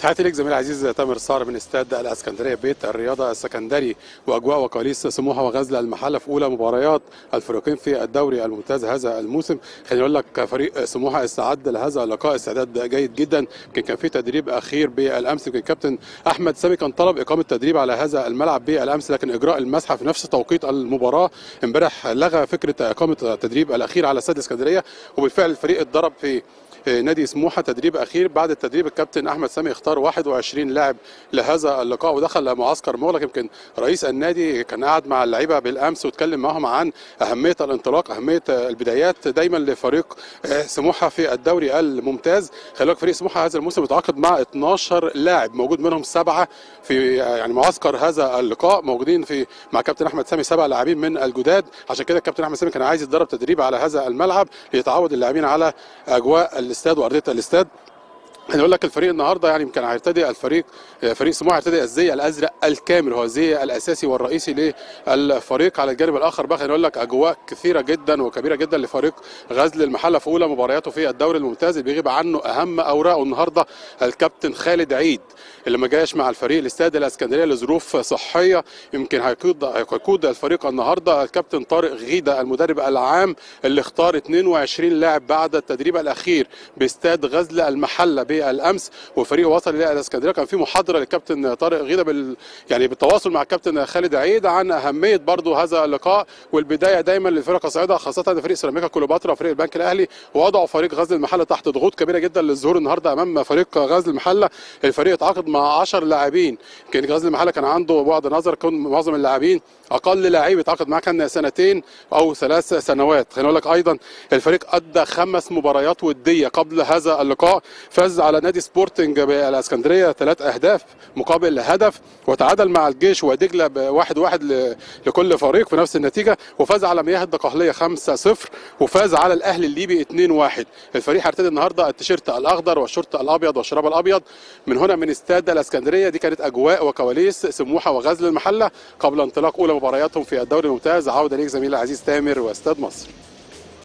تحياتي لك زميلي العزيز تامر صار من استاد الاسكندريه بيت الرياضه السكندري واجواء وكواليس سموحه وغزل المحله في اولى مباريات الفريقين في الدوري الممتاز هذا الموسم خليني اقول لك فريق سموحه استعد لهذا اللقاء استعداد جيد جدا يمكن كان في تدريب اخير بالامس يمكن الكابتن احمد سامي كان طلب اقامه تدريب على هذا الملعب بالامس لكن اجراء المسحه في نفس توقيت المباراه امبارح لغى فكره اقامه التدريب الاخير على استاد الاسكندريه وبالفعل الفريق اتدرب في نادي سموحه تدريب اخير بعد التدريب الكابتن احمد سامي اختار 21 لاعب لهذا اللقاء ودخل معسكر مغلق يمكن رئيس النادي كان قاعد مع اللعيبه بالامس واتكلم معهم عن اهميه الانطلاق اهميه البدايات دايما لفريق سموحه في الدوري الممتاز خلي بالك فريق سموحه هذا الموسم متعاقد مع 12 لاعب موجود منهم سبعه في يعني معسكر هذا اللقاء موجودين في مع كابتن احمد سامي سبع لاعبين من الجداد عشان كده الكابتن احمد سامي كان عايز يتدرب تدريب على هذا الملعب ليتعود اللاعبين على اجواء الاستاد وارضيه الاستاد انا اقول لك الفريق النهارده يعني يمكن هيرتدي الفريق فريق سموحه هيرتدي الزي الازرق الكامل هو الزي الاساسي والرئيسي للفريق على الجانب الاخر بقى اقول لك اجواء كثيره جدا وكبيره جدا لفريق غزل المحله في اولى مبارياته في الدوري الممتاز اللي بيغيب عنه اهم اوراقه النهارده الكابتن خالد عيد اللي ما جاش مع الفريق الاستاد الاسكندريه لظروف صحيه يمكن هيقود هيقود الفريق النهارده الكابتن طارق غيده المدرب العام اللي اختار 22 لاعب بعد التدريب الاخير باستاد غزل المحله بالامس وفريق وصل الى الاسكندريه كان في محاضره للكابتن طارق غيده بال يعني بالتواصل مع الكابتن خالد عيد عن اهميه برضه هذا اللقاء والبدايه دايما للفرق الصاعده خاصه فريق سيراميكا كليوباترا وفريق البنك الاهلي ووضعوا فريق غزل المحله تحت ضغوط كبيره جدا للظهور النهارده امام فريق غزل المحله الفريق اتعاقد مع 10 لاعبين كان غزل المحله كان عنده بعد نظر كون معظم اللاعبين اقل لعيب اتعاقد معاه كان سنتين او ثلاث سنوات خليني اقول لك ايضا الفريق ادى خمس مباريات وديه قبل هذا اللقاء فاز على نادي سبورتنج بالاسكندريه ثلاث اهداف مقابل هدف وتعادل مع الجيش ودجله بواحد واحد لكل فريق في نفس النتيجه وفاز على مياه الدقهليه 5-0 وفاز على الاهلي الليبي 2-1 الفريق هيرتدي النهارده التيشيرت الاخضر والشورت الابيض والشراب الابيض من هنا من استاد الاسكندريه دي كانت اجواء وكواليس سموحه وغزل المحله قبل انطلاق اولى مبارياتهم في الدوري الممتاز عوده ليك زميلي العزيز تامر واستاد مصر